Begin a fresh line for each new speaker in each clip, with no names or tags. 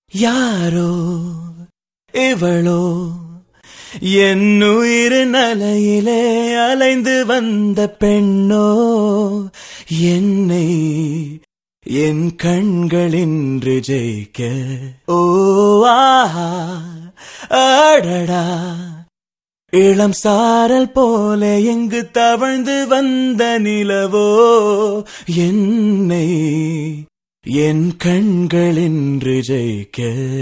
யாரோ இவளோ என்னுயிர் நலையிலே அலைந்து வந்த பெண்ணோ என்னை என் கண்களின்று ஜெயிக்க ஓ ஆஹா அடடா இளம் சாரல் போல எங்கு தவழ்ந்து வந்த நிலவோ என்னை என் கண்களின்று ஜெயிக்க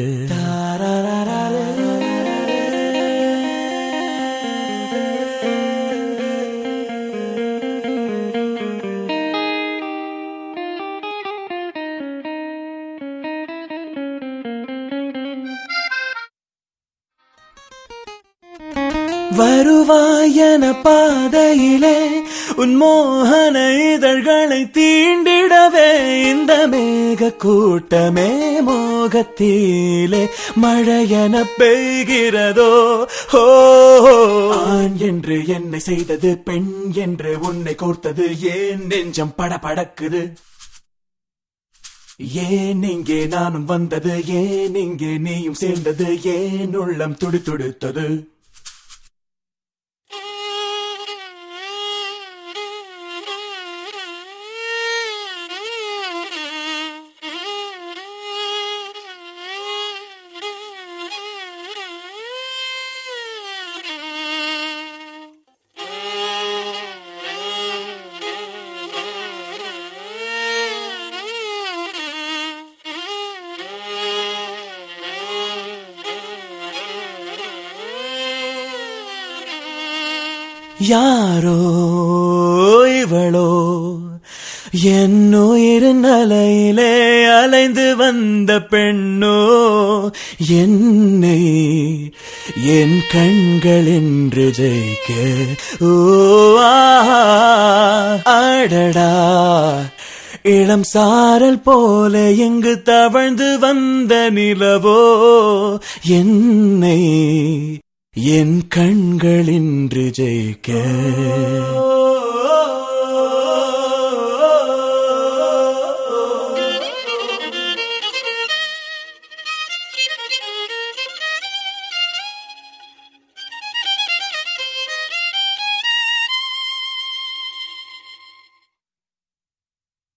வருவாயன பாதையிலே உன் மோகன இதழ்களை தீண்டிடவே இந்த மேக கூட்டமே மோகத்திலே மழையென பெய்கிறதோ ஹோ ஆண் என்று என்னை செய்தது பெண் என்று உன்னை கோர்த்தது ஏன் நெஞ்சம் படபடக்குது ஏன் இங்கே நானும் வந்தது ஏன் இங்கே நீயும் சேர்ந்தது ஏன் உள்ளம் துடி துடித்தது யாரோ இவளோ என்னுயிர் நலையிலே அலைந்து வந்த பெண்ணோ என்னை என் கண்களின்று ஜெயிக்க ஓ ஆஹா, அடடா இளம் சாரல் போல எங்கு தவழ்ந்து வந்த நிலவோ என்னை என் கண்களின்று ஜெயிக்க